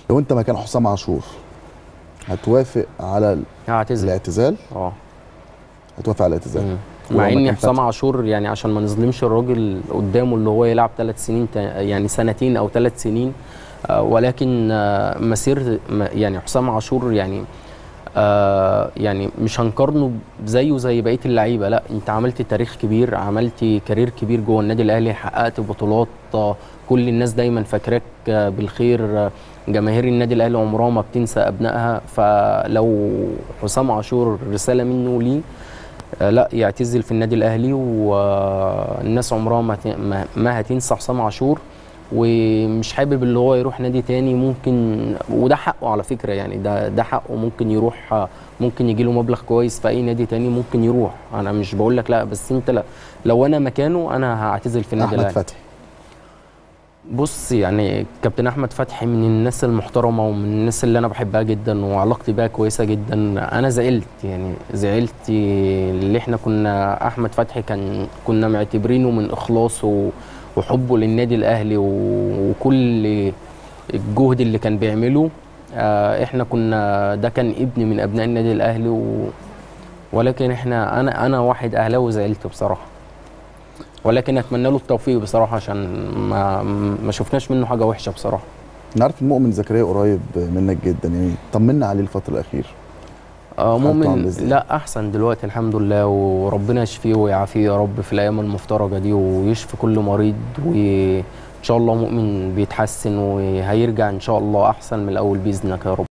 لو انت مكان حسام عاشور هتوافق على ال- هعتزل الاعتزال اه هتوافق على الاعتزال مم. ولو مع ان مكان حسام فتحي. عاشور يعني عشان ما نظلمش الراجل قدامه اللي هو يلعب ثلاث سنين تا- يعني سنتين او ثلاث سنين آه، ولكن آه، مسير م- يعني حسام عاشور يعني آه، يعني مش هنقارنه زيه زي بقيه اللعيبه لا انت عملت تاريخ كبير عملت كارير كبير جوه النادي الاهلي حققت بطولات آه، كل الناس دايما فاكراك آه، بالخير آه، جماهير النادي الاهلي عمرها ما بتنسى ابنائها فلو حسام عاشور رساله منه ليه آه، لا يعتزل في النادي الاهلي والناس عمرها ما ت- ما- ما هتنسى حسام عاشور ومش حابب اللي هو يروح نادي تاني ممكن وده حقه على فكره يعني ده ده حقه ممكن يروح آه، ممكن يجي له مبلغ كويس في اي نادي تاني ممكن يروح انا مش بقول لك لا بس انت لا لو انا مكانه انا هعتزل في النادي احمد الاهلي فتحي بص يعني كابتن احمد فتحي من الناس المحترمه ومن الناس اللي انا بحبها جدا وعلاقتي بيها كويسه جدا انا زعلت يعني زعلت اللي احنا كنا احمد فتحي كان كنا معتبرينه من اخلاصه وحبه للنادي الاهلي و- وكل الجهد اللي كان بيعمله آه، احنا كنا ده كان ابن من ابناء النادي الاهلي و ولكن احنا انا انا واحد اهلاوي زعلت بصراحه ولكن اتمنى له التوفيق بصراحه عشان ما ما شفناش منه حاجه وحشه بصراحه انا عارف ان مؤمن زكريا قريب منك جدا يعني طمنا عليه الفتره الاخيره آه حالته عاملة مؤمن إزاي؟ لا احسن دلوقتي الحمد لله وربنا يشفيه ويعافيه يا رب في الايام المفترجه دي ويشفي كل مريض وان شاء الله مؤمن بيتحسن وهيرجع ان شاء الله احسن من الاول باذنك يا رب